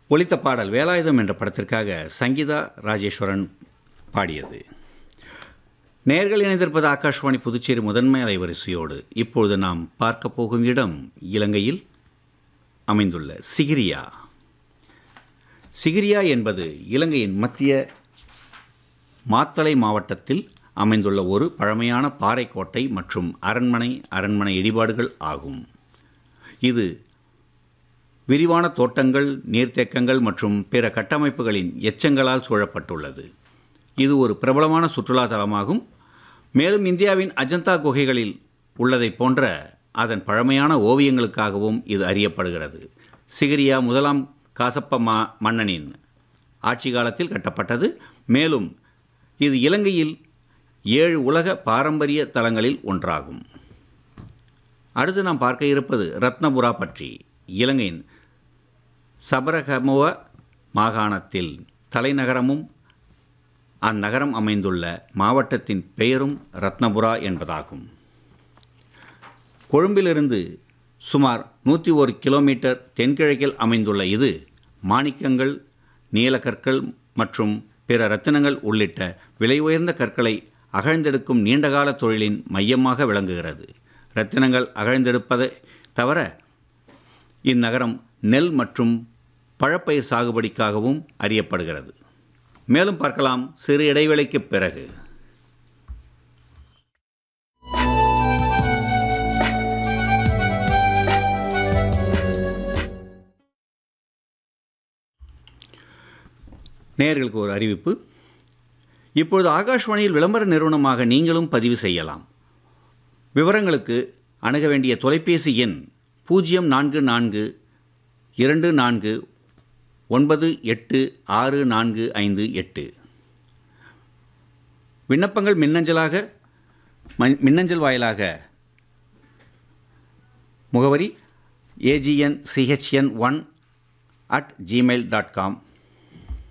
ஒலித்த பாடல் வேலாயுதம் என்ற படத்திற்காக சங்கீதா ராஜேஸ்வரன் பாடியது நேர்கள் இணைந்திருப்பது ஆகாஷ்வாணி புதுச்சேரி முதன்மை அலைவரிசையோடு இப்பொழுது நாம் பார்க்க போகும் இடம் இலங்கையில் அமைந்துள்ள சிகிரியா சிகிரியா என்பது இலங்கையின் மத்திய மாத்தளை மாவட்டத்தில் அமைந்துள்ள ஒரு பழமையான பாறைக்கோட்டை மற்றும் அரண்மனை அரண்மனை இடிபாடுகள் ஆகும் இது விரிவான தோட்டங்கள் நீர்த்தேக்கங்கள் மற்றும் பிற கட்டமைப்புகளின் எச்சங்களால் சூழப்பட்டுள்ளது இது ஒரு பிரபலமான சுற்றுலா தலமாகும் மேலும் இந்தியாவின் அஜந்தா குகைகளில் உள்ளதைப் போன்ற அதன் பழமையான ஓவியங்களுக்காகவும் இது அறியப்படுகிறது சிகிரியா முதலாம் காசப்ப மா மன்னனின் ஆட்சி காலத்தில் கட்டப்பட்டது மேலும் இது இலங்கையில் ஏழு உலக பாரம்பரிய தலங்களில் ஒன்றாகும் அடுத்து நாம் பார்க்க இருப்பது ரத்னபுரா பற்றி இலங்கையின் சபரகமுவ மாகாணத்தில் தலைநகரமும் அந்நகரம் அமைந்துள்ள மாவட்டத்தின் பெயரும் ரத்னபுரா என்பதாகும் கொழும்பிலிருந்து சுமார் நூற்றி ஒரு கிலோமீட்டர் தென்கிழக்கில் அமைந்துள்ள இது மாணிக்கங்கள் நீலக்கற்கள் மற்றும் பிற ரத்தினங்கள் உள்ளிட்ட விலை உயர்ந்த கற்களை அகழ்ந்தெடுக்கும் நீண்டகால தொழிலின் மையமாக விளங்குகிறது ரத்தினங்கள் அகழ்ந்தெடுப்பதை தவிர இந்நகரம் நெல் மற்றும் பழப்பயிர் சாகுபடிக்காகவும் அறியப்படுகிறது மேலும் பார்க்கலாம் சிறு இடைவேளைக்குப் பிறகு நேயர்களுக்கு ஒரு அறிவிப்பு இப்பொழுது ஆகாஷ்வாணியில் விளம்பர நிறுவனமாக நீங்களும் பதிவு செய்யலாம் விவரங்களுக்கு அணுக வேண்டிய தொலைபேசி எண் பூஜ்ஜியம் நான்கு நான்கு இரண்டு நான்கு ஒன்பது எட்டு ஆறு நான்கு ஐந்து எட்டு விண்ணப்பங்கள் மின்னஞ்சலாக ம- மின்னஞ்சல் வாயிலாக முகவரி AGN CHN one at Gmail dot com